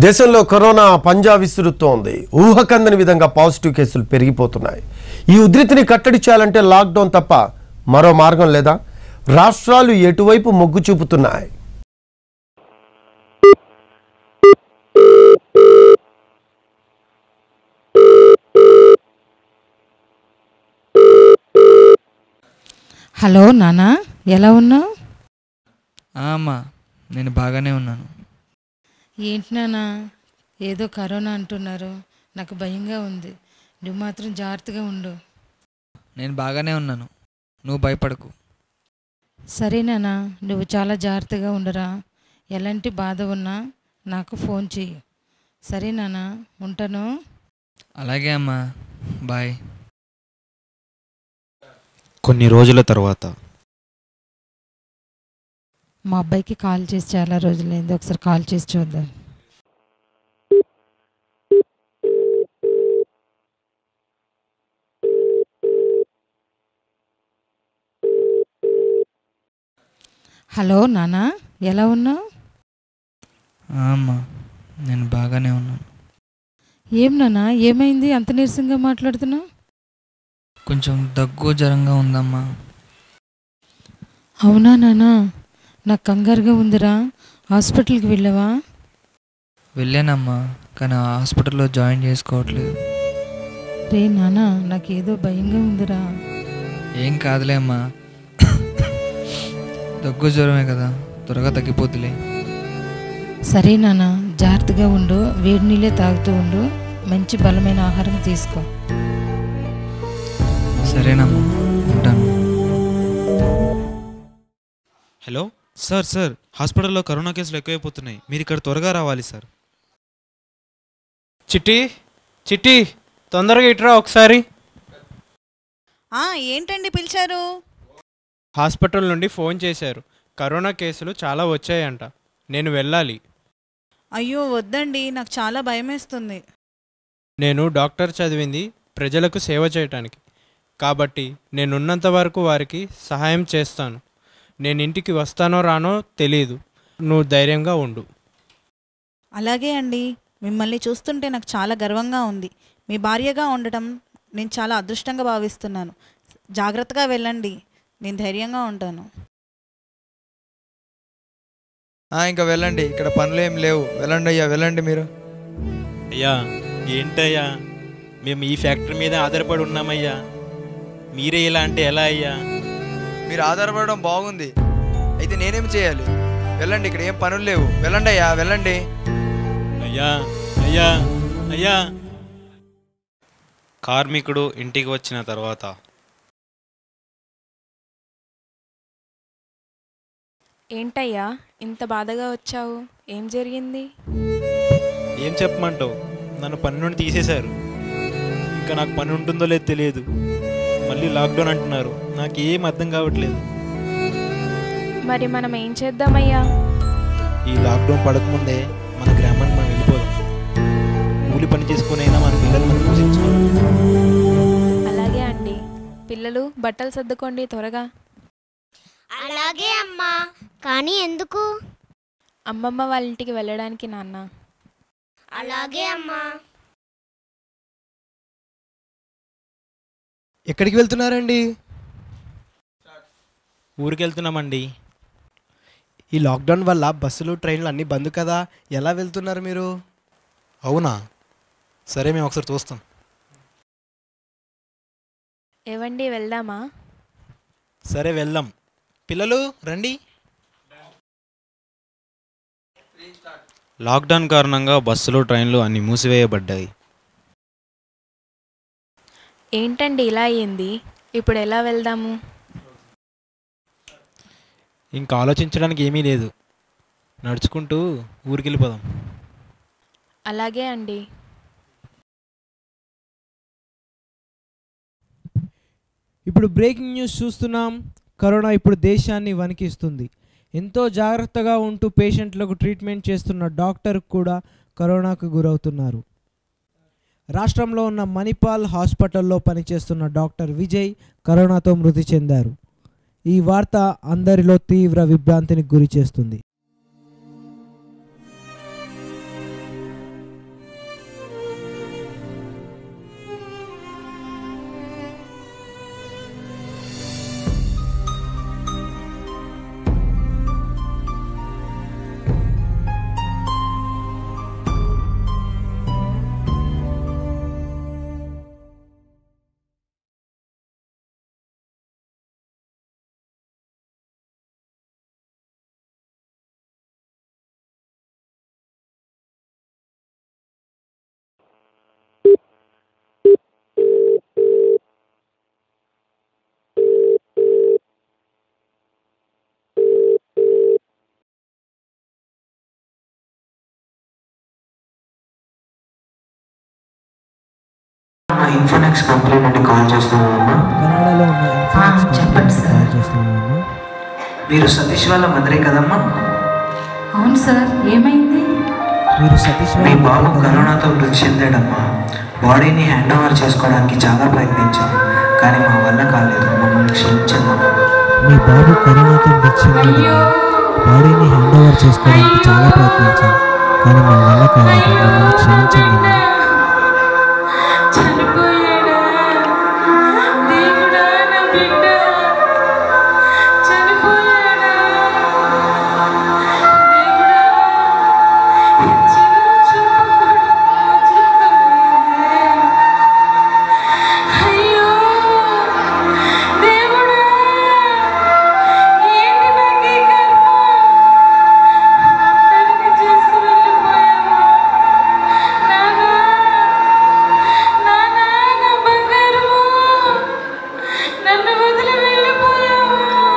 దేశంలో కరోనా పంజా విసురుతోంది ఊహకందని విధంగా పాజిటివ్ కేసులు పెరిగిపోతున్నాయి ఈ ఉధృతిని కట్టడి చేయాలంటే లాక్డౌన్ తప్ప మరో మార్గం లేదా రాష్ట్రాలు ఎటువైపు మొగ్గు చూపుతున్నాయి హలో నానా ఎలా ఉన్నావు ఆ అమ్మా నేను బాగానే ఉన్నాను ఏంటి నానా ఏదో కరోనా అంటున్నారు నాకు భయంగా ఉంది నువ్వు మాత్రం జాగ్రత్తగా ఉండు నేను బాగానే ఉన్నాను నువ్వు భయపడకు సరే నానా నువ్వు చాలా జాగ్రత్తగా ఉండరా ఎలాంటి బాధ ఉన్నా నాకు ఫోన్ చెయ్యి సరే నానా ఉంటాను అలాగే అమ్మా బాయ్ కొన్ని రోజుల తర్వాత మా అబ్బాయికి కాల్ చేసి చాలా రోజులైంది ఒకసారి కాల్ చేసి చూద్దాం హలో నానా ఎలా ఉన్నావు ఆ అమ్మా నేను బాగానే ఉన్నాను ఏం నానా ఏమైంది అంత నీరసంగా మాట్లాడుతున్నావు కొంచెం దగ్గు జ్వరంగా ఉందమ్మా అవునా నానా నాకు కంగారుగా ఉందిరా హాస్పిటల్కి వెళ్ళావా వెళ్ళానమ్మా కానీ ఆ హాస్పిటల్లో జాయిన్ చేసుకోవట్లేదు రే నానా నాకేదో భయంగా ఉందిరా ఏం కాదులే అమ్మా దగ్గు జ్వరమే కదా త్వరగా తగ్గిపోతులే సరే నాన్న జాగ్రత్తగా ఉండు వేడి నీళ్ళే తాగుతూ ఉండు మంచి బలమైన ఆహారం తీసుకో సరేనమ్మా ఉంటాను హలో సార్ సార్ హాస్పిటల్లో కరోనా కేసులు ఎక్కువైపోతున్నాయి మీరు ఇక్కడ త్వరగా రావాలి సార్ చిట్టి చిట్టి తొందరగా ఇటురా ఒకసారి ఆ ఏంటండి పిలిచారు హాస్పిటల్ నుండి ఫోన్ చేశారు కరోనా కేసులు చాలా వచ్చాయంట నేను వెళ్ళాలి అయ్యో వద్దండి నాకు చాలా భయమేస్తుంది నేను డాక్టర్ చదివింది ప్రజలకు సేవ చేయటానికి కాబట్టి నేనున్నంత వరకు వారికి సహాయం చేస్తాను నేను ఇంటికి వస్తానో రానో తెలీదు నువ్వు ధైర్యంగా ఉండు అలాగే అండి మిమ్మల్ని చూస్తుంటే నాకు చాలా గర్వంగా ఉంది మీ భార్యగా ఉండటం నేను చాలా అదృష్టంగా భావిస్తున్నాను జాగ్రత్తగా వెళ్ళండి నేను ధైర్యంగా ఉంటాను ఆ, ఇంకా వెళ్ళండి ఇక్కడ పనులు ఏం లేవు వెళ్ళండి అయ్యా వెళ్ళండి మీరు అయ్యా ఏంటయ్యా మేము ఈ ఫ్యాక్టరీ మీద ఆధారపడి ఉన్నామయ్యా మీరే ఇలా అంటే ఎలా అయ్యా మీరు ఆధారపడడం బాగుంది అయితే నేనేం చేయాలి వెళ్ళండి ఇక్కడ ఏం పనులు లేవు వెళ్ళండి అయ్యా వెళ్ళండి అయ్యా అయ్యా అయ్యా కార్మికుడు ఇంటికి వచ్చిన తర్వాత ఏంటయ్యా ఇంత బాధగా వచ్చావు ఏం జరిగింది ఏం చెప్పమంటావు నన్ను పని నుండి తీసేశారు ఇంకా నాకు పని ఉంటుందో లేదో తెలియదు మళ్ళీ లాక్డౌన్ అంటున్నారు నాకు ఏం అర్థం కావట్లేదు మరి మనం ఏం చేద్దామయ్యా ఈ లాక్డౌన్ పడకముందే మన గ్రామానికి మనం వెళ్ళిపోదాం కూలి పని చేసుకునైనా మన పిల్లలు మనం పోషించుకోవాలి అలాగే అండి పిల్లలు బట్టలు సర్దుకోండి త్వరగా అలాగే అమ్మా కానీ ఎందుకు అమ్మమ్మ వాళ్ళ ఇంటికి వెళ్ళడానికి నాన్న అలాగే అమ్మా ఎక్కడికి వెళ్తున్నారండి ఊరికి వెళ్తున్నామండి ఈ లాక్డౌన్ వల్ల బస్సులు ట్రైన్లు అన్నీ బంద్ కదా ఎలా వెళ్తున్నారు మీరు అవునా సరే మేము ఒకసారి చూస్తాం ఏవండి వెళ్దామా సరే వెళ్దాం పిల్లలు రండి లాక్డౌన్ కారణంగా బస్సులు ట్రైన్లు అన్ని మూసివేయబడ్డాయి ఏంటండి ఇలా అయ్యింది ఇప్పుడు ఎలా వెళ్దాము ఇంకా ఆలోచించడానికి ఏమీ లేదు నడుచుకుంటూ ఊరికి వెళ్ళిపోదాం అలాగే అండి ఇప్పుడు బ్రేకింగ్ న్యూస్ చూస్తున్నాం కరోనా ఇప్పుడు దేశాన్ని వణికిస్తుంది ఎంతో జాగ్రత్తగా ఉంటూ పేషెంట్లకు ట్రీట్మెంట్ చేస్తున్న డాక్టర్ కూడా కరోనాకు గురవుతున్నారు రాష్ట్రంలో ఉన్న మణిపాల్ హాస్పిటల్లో పనిచేస్తున్న డాక్టర్ విజయ్ కరోనాతో మృతి చెందారు ఈ వార్త అందరిలో తీవ్ర విభ్రాంతిని గురి చేస్తుంది ఇన్ఫోనెక్స్ కంపెనీ నుండి కాల్ చేస్తున్నామమ్మా కన్నడలో ఉన్న ఇన్ఫోనిక్స్ కంపెనీకి కాల్ చేస్తున్నాము మీరు సతీష్ వాళ్ళ మదరే కదమ్మా అవును సార్ ఏమైంది మీరు సతీష్ మీ బాబు కరోనాతో మృతి చెందాడమ్మా బాడీని హ్యాండ్ ఓవర్ చేసుకోవడానికి చాలా ప్రయత్నించాం కానీ మా వల్ల కాలేదు మమ్మల్ని క్షమించండి మీ బాబు కరోనాతో మృతి చెందాడు బాడీని హ్యాండ్ ఓవర్ చేసుకోవడానికి చాలా ప్రయత్నించాం కానీ మా వల్ల కాలేదు మమ్మల్ని క్షమించండి అమ్మా. చనిపోయాడా దేవుడా నా బిడ్డ చనిపోయాడా దేవుడా చివరి చూపు కూడా చూడలేదే. అయ్యో దేవుడా ఏంటి నాకు ఈ కర్మ ఒంటరిగా చేసి వెళ్ళిపోయావా నానా నానా నా బంగారము నన్ను వదిలి వెళ్ళిపోయావా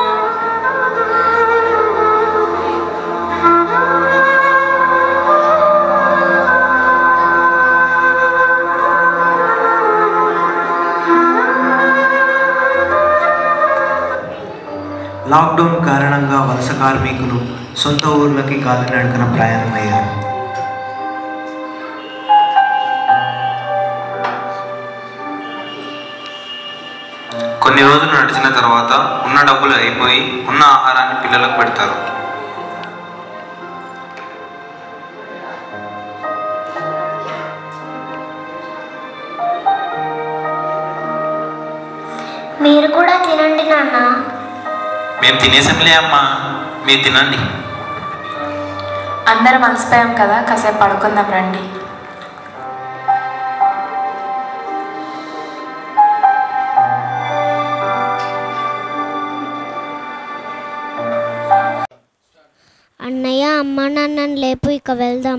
లాక్డౌన్ కారణంగా వలస కార్మికులు సొంత ఊర్లకి కాలినడకన ప్రయాణమయ్యారు కొన్ని రోజులు నడిచిన తర్వాత ఉన్న డబ్బులు అయిపోయి ఉన్న ఆహారాన్ని పిల్లలకు పెడతారు మీరు కూడా తినండి నాన్న మేము తినేసాంలే అమ్మా మీరు తినండి అందరం అలసిపోయాం కదా కాసేపు పడుకుందాం రండి అన్నయ్య అమ్మ నాన్నని లేపు ఇక వెళ్దాం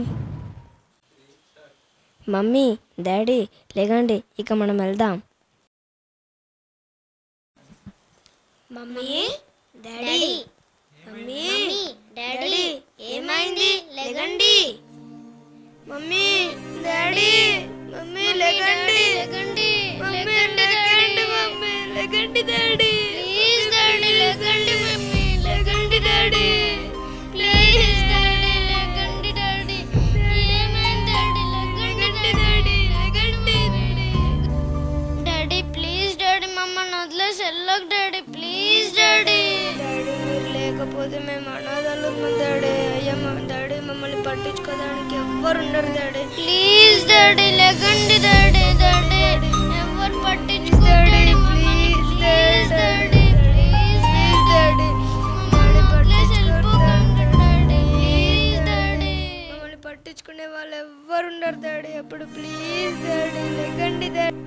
మమ్మీ డాడీ లేకండి ఇక మనం వెళ్దాం మమ్మీ డాడీ మమ్మీ డాడీ ఏమైంది లెగండి మమ్మీ డాడీ మమ్మీ లెగండి లెగండి మమ్మీ లెగండి మమ్మీ లెగండి డాడీ ప్లీజ్ డాడీ లెగండి మమ్మీ లెగండి డాడీ ప్లీజ్ డాడీ లెగండి డాడీ ఏమైంది డాడీ లెగండి డాడీ లెగండి డాడీ ప్లీజ్ డాడీ మమ్మల్ని వదిలేసి వెళ్ళకు డాడీ ప్లీజ్ డాడీ డాడీ మీరు లేకపోతే మేము అనాథాలు డాడీ అయ్యమ్మ డాడీ మమ్మల్ని పట్టించుకోవడానికి ఎవ్వరు ఉండరు డాడీ ప్లీజ్ డాడీ లేకండి డాడీ డాడీ ఎవరు పట్టించుకోండి ప్లీజ్ డాడీ ప్లీజ్ డాడీ మమ్మల్ని పట్టించుకోండి డాడీ ప్లీజ్ డాడీ మమ్మల్ని పట్టించుకునే వాళ్ళు ఎవ్వరు ఉండరు డాడీ అప్పుడు ప్లీజ్ డాడీ లేకండి డాడీ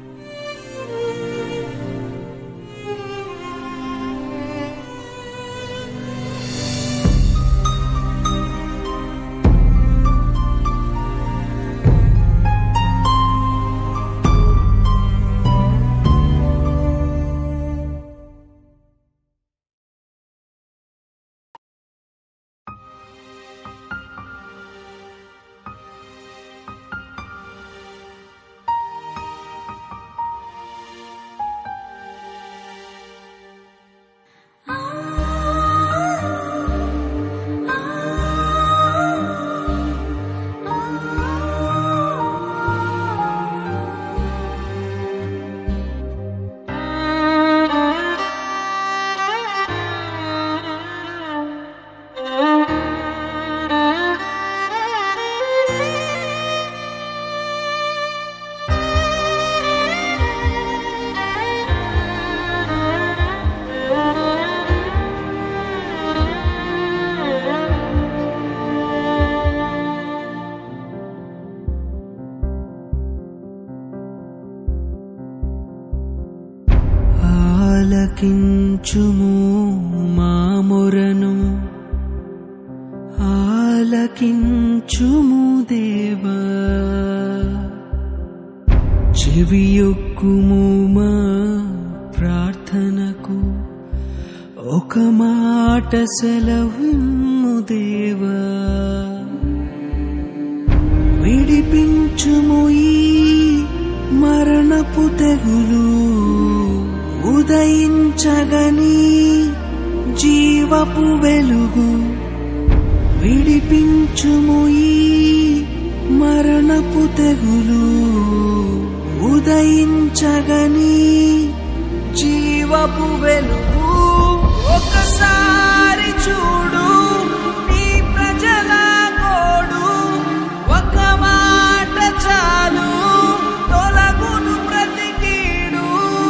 ఆలకించుము మా మొరను ఆలకించుము దేవా చెవియొక్కుము మా ప్రార్థనకు ఒక మాట సెలవిమ్ము దేవా విడిపించుము ఈ మరణ మరణపు తెగులు ఉదయించగని జీవపు వెలుగు విడిపించుము ఈ మరణపు తెగులు ఉదయించగని జీవపు వెలుగు ఒకసారి చూడు నీ ప్రజల గోడు ఒక మాట చాలు తొలగును ప్రతి కీడు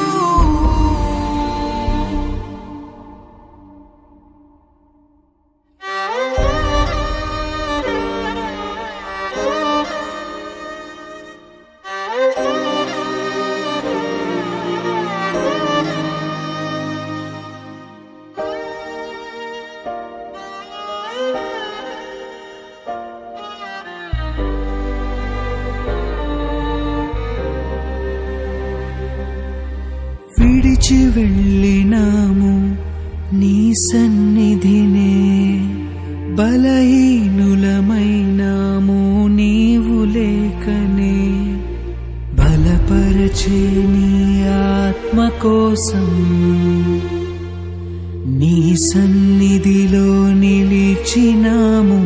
విడిచి వెళ్ళినాము నీ సన్నిధినే బలహీనులమైనాము నీవు లేకనే బలపరచే నీ ఆత్మ కోసం నీ సన్నిధిలో నిలిచినాము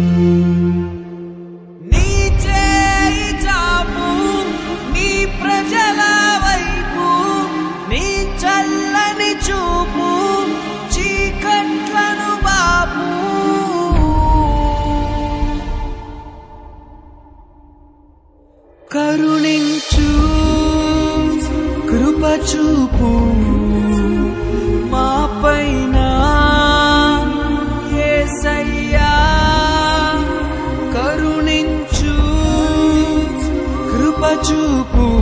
నీ చేయి చాపు నీ ప్రజల వైపు నీ చల్లని చూపు చీకట్లను బాపు కరుణించు కృప చూపు మా పైన యేసయ్యా కరుణించు కృప చూపు